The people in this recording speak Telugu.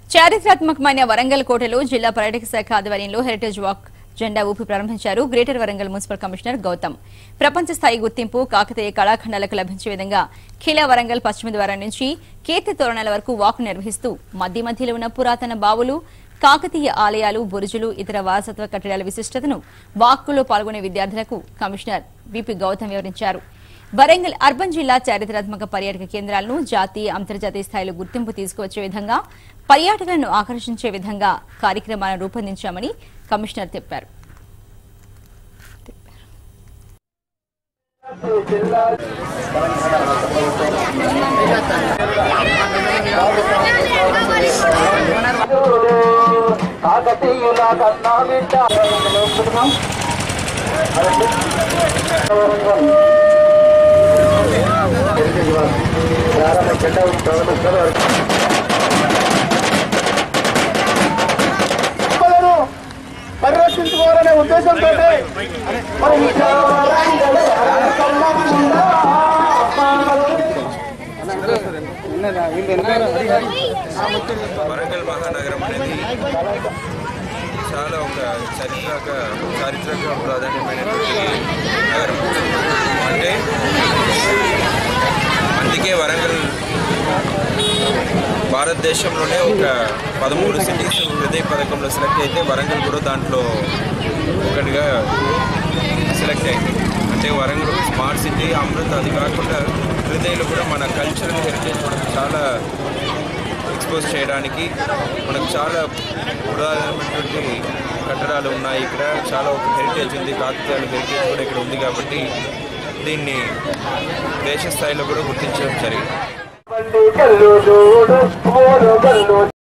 చారిత్రాత్మకమైన వరంగల్ కోటలో జిల్లా పర్యాటక శాఖ ఆధ్వర్యంలో హెరిటేజ్ వాక్ జెండా ఊపి ప్రారంభించారు greater Warangal municipal commissioner Gautam ప్రపంచ స్థాయి గుర్తింపు కాకతీయ కళాఖండాలకు లభించే విధంగా ఖిలా వరంగల్ పశ్చిమ ద్వారం నుంచి కీర్తి తోరణాల వరకు వాక్ నిర్వహిస్తూ మధ్య మధ్యలో ఉన్న పురాతన బావులు కాకతీయ ఆలయాలు బురుజులు ఇతర వారసత్వ కట్టడాల విశిష్టతను వాక్కులో పాల్గొనే విద్యార్థులకు కమిషనర్ విపి గౌతమ్ వివరించారు వరంగల్ అర్బన్ జిల్లా చారిత్రాత్మక పర్యాటక కేంద్రాలను జాతీయ అంతర్జాతీయ స్థాయిలో గుర్తింపు తీసుకువచ్చే విధంగా పర్యాటకులను ఆకర్షించే విధంగా కార్యక్రమాలను రూపొందించామని కమిషనర్ చెప్పారు కాకతీయుల కన్నా బిడ్డ పరిరక్షించుకోవాలనే ఉద్దేశంతో మరి వరంగల్ మహానగరం అనేది చాలా ఒక చారిత్రక చారిత్రక ప్రాధాన్యమైనటువంటి నగరం అంటే అందుకే వరంగల్ భారతదేశంలోనే ఒక పదమూడు సిటీస్ హృదయ పథకంలో సెలెక్ట్ అయితే వరంగల్ కూడా దాంట్లో ఒకటిగా సెలెక్ట్ అయింది అంటే వరంగల్ స్మార్ట్ సిటీ అమృత్ అది కాకుండా హృదయలో కూడా మన కల్చరల్ హెరిటేజ్ మనకు చాలా ఎక్స్పోజ్ చేయడానికి మనకు చాలా పురాతనమైనటువంటి కట్టడాలు ఉన్నాయి ఇక్కడ చాలా ఒక హెరిటేజ్ ఉంది కాకతీయాల హెరిటేజ్ కూడా ఇక్కడ ఉంది కాబట్టి దీన్ని దేశ స్థాయిలో కూడా గుర్తించడం జరిగింది కల్లు చూడు ఓరు కల్లు